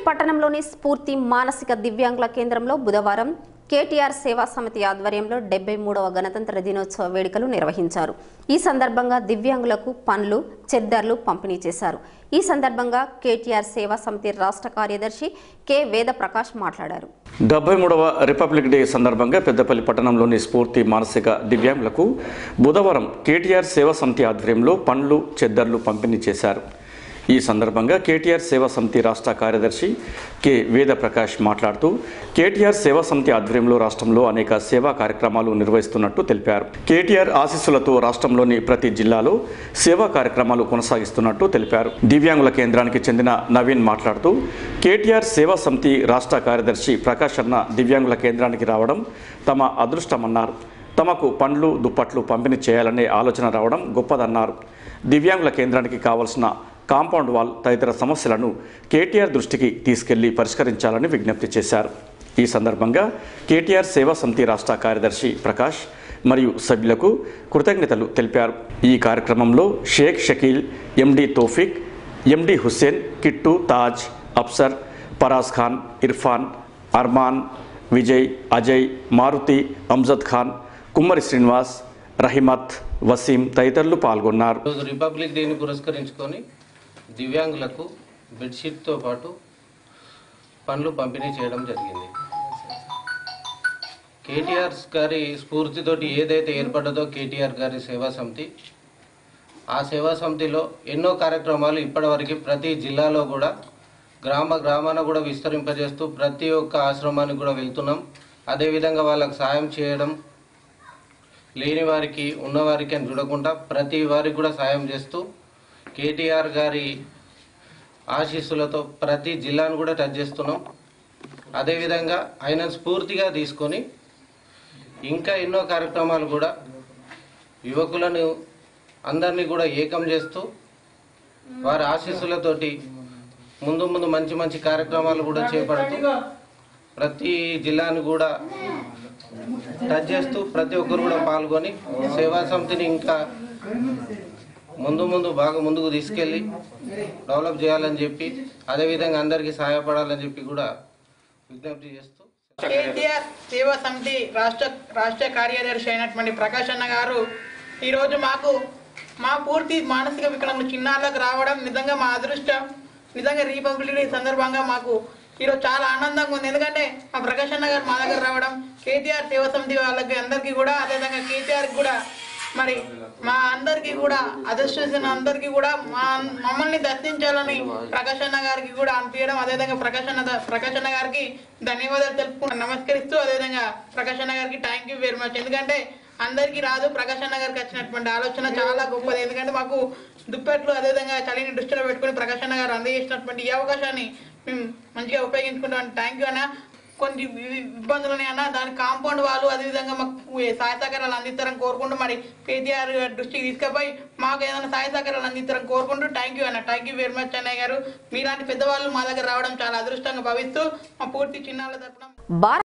పట్టణంలోని స్ఫూర్తి మానసిక దివ్యాంగుల కేంద్రంలో బుధవారం కేటీఆర్ సేవా సమితి ఆధ్వర్యంలో డెబ్బై మూడవ గణతంత్ర దినోత్సవ వేడుకలు నిర్వహించారు ఈ సందర్భంగా దివ్యాంగులకు పండ్లు చెద్దర్లు పంపిణీ చేశారు ఈ సందర్భంగా కేటీఆర్ సేవా సమితి రాష్ట్ర కార్యదర్శి కె వేద ప్రకాష్ మాట్లాడారు డెబ్బై మూడవ రిపబ్లిక్ డే సందర్భంగా పెద్దపల్లి పట్టణంలోని స్ఫూర్తి మానసిక దివ్యాంగులకు బుధవారం కేటీఆర్ సేవా సమితి ఆధ్వర్యంలో పండ్లు చెద్దర్లు పంపిణీ చేశారు ఈ సందర్భంగా కేటీఆర్ సేవా సమితి రాష్ట్ర కార్యదర్శి కె వేద ప్రకాష్ మాట్లాడుతూ కేటీఆర్ సేవా సమితి ఆధ్వర్యంలో రాష్ట్రంలో అనేక సేవా కార్యక్రమాలు నిర్వహిస్తున్నట్టు తెలిపారు కేటీఆర్ ఆశీస్సులతో రాష్ట్రంలోని ప్రతి జిల్లాలో సేవా కార్యక్రమాలు కొనసాగిస్తున్నట్టు తెలిపారు దివ్యాంగుల కేంద్రానికి చెందిన నవీన్ మాట్లాడుతూ కేటీఆర్ సేవా సమితి రాష్ట్ర కార్యదర్శి ప్రకాష్ అన్న దివ్యాంగుల కేంద్రానికి రావడం తమ అదృష్టమన్నారు తమకు పండ్లు దుప్పట్లు పంపిణీ చేయాలనే ఆలోచన రావడం గొప్పదన్నారు దివ్యాంగుల కేంద్రానికి కావలసిన కాంపౌండ్ వాల్ తదితర సమస్యలను కేటీఆర్ దృష్టికి తీసుకెళ్లి పరిష్కరించాలని విజ్ఞప్తి చేశారు ఈ సందర్భంగా కేటీఆర్ సేవా సమితి రాష్ట్ర కార్యదర్శి ప్రకాష్ మరియు సభ్యులకు కృతజ్ఞతలు తెలిపారు ఈ కార్యక్రమంలో షేక్ షకీల్ ఎండి తోఫిక్ ఎండి హుస్సేన్ కిట్టు తాజ్ అప్సర్ పరాజ్ ఖాన్ ఇర్ఫాన్ అర్మాన్ విజయ్ అజయ్ మారుతి అంజద్ ఖాన్ కుమ్మరి శ్రీనివాస్ రహిమత్ వసీం తదితరులు పాల్గొన్నారు ఈరోజు రిపబ్లిక్ డేని పురస్కరించుకొని దివ్యాంగులకు బెడ్షీట్తో పాటు పండ్లు పంపిణీ చేయడం జరిగింది కేటీఆర్ గారి స్ఫూర్తితోటి ఏదైతే ఏర్పడ్డదో కేటీఆర్ గారి సేవా సమితి ఆ సేవా సమితిలో ఎన్నో కార్యక్రమాలు ఇప్పటివరకు ప్రతి జిల్లాలో కూడా గ్రామ గ్రామాన కూడా విస్తరింపజేస్తూ ప్రతి ఒక్క ఆశ్రమానికి కూడా వెళ్తున్నాం అదేవిధంగా వాళ్ళకి సాయం చేయడం లేని వారికి ఉన్నవారికి అని చూడకుండా ప్రతి వారికి కూడా సాయం చేస్తూ కేటీఆర్ గారి ఆశీస్సులతో ప్రతి జిల్లాను కూడా టచ్ చేస్తున్నాం అదేవిధంగా ఆయన స్ఫూర్తిగా తీసుకొని ఇంకా ఎన్నో కార్యక్రమాలు కూడా యువకులను అందరినీ కూడా ఏకం చేస్తూ వారి ఆశీస్సులతోటి ముందు ముందు మంచి మంచి కార్యక్రమాలు కూడా చేపడుతూ ప్రతి జిల్లాను కూడా టచ్ చేస్తూ ప్రతి ఒక్కరు కూడా పాల్గొని సేవా సమితిని ఇంకా ముందు ముందు బాగా ముందుకు తీసుకెళ్ళి డెవలప్ చేయాలని చెప్పి అదేవిధంగా అందరికీ సహాయపడాలని చెప్పి కూడా విజ్ఞప్తి చేస్తూ కేటీఆర్ సేవా సమితి రాష్ట్ర రాష్ట్ర కార్యదర్శి అయినటువంటి ప్రకాష్ అన్న గారు ఈరోజు మాకు మా పూర్తి మానసిక వికలాంగులు చిన్నారులకు రావడం నిజంగా మా అదృష్టం నిజంగా రిపబ్లిక్ డే సందర్భంగా మాకు ఈరోజు చాలా ఆనందంగా ఉంది ఎందుకంటే మా ప్రకాష్ అన్న గారు మా దగ్గర రావడం కేటీఆర్ సేవా సమితి వాళ్ళకి అందరికీ కూడా అదేవిధంగా కేటీఆర్ కూడా మరి మా అందరికీ కూడా అదృష్టం అందరికీ కూడా మా మమ్మల్ని దర్శించాలని ప్రకాష్ అన్న గారికి కూడా అనిపించడం అదేవిధంగా ప్రకాష్ అన్న ద- ప్రకాష్ అన్న గారికి ధన్యవాదాలు తెలుపుకుంటూ నమస్కరిస్తూ అదేవిధంగా ప్రకాష్ అన్న గారికి థ్యాంక్ యూ వెరీ మచ్ ఎందుకంటే అందరికీ రాదు ప్రకాష్ అన్న గారికి వచ్చినటువంటి ఆలోచన చాలా గొప్పది ఎందుకంటే మాకు దుప్పట్లు అదేవిధంగా చలిని దృష్టిలో పెట్టుకుని ప్రకాష్ అన్న గారు అందజేసినటువంటి ఈ అవకాశాన్ని మేము మంచిగా ఉపయోగించుకుంటాం థ్యాంక్ యూ అన్న కొన్ని వి- ఇబ్బందులు ఉన్నాయన్న దాని కాంపౌండ్ వాళ్ళు అదేవిధంగా మాకు సహాయ సహకారాలు అందిస్తారని కోరుకుంటూ మరి కేటీఆర్ గారి దృష్టికి తీసుకుపోయి మాకు ఏదైనా సహాయ సహకారాలు అందిస్తారని కోరుకుంటూ థ్యాంక్ యూ అన్న థ్యాంక్ యూ వెరీ మచ్ అన్నయ్య గారు మీలాంటి పెద్దవాళ్ళు మా దగ్గర రావడం చాలా అదృష్టంగా భావిస్తూ మా పూర్తి చిన్నాల తరపున భారత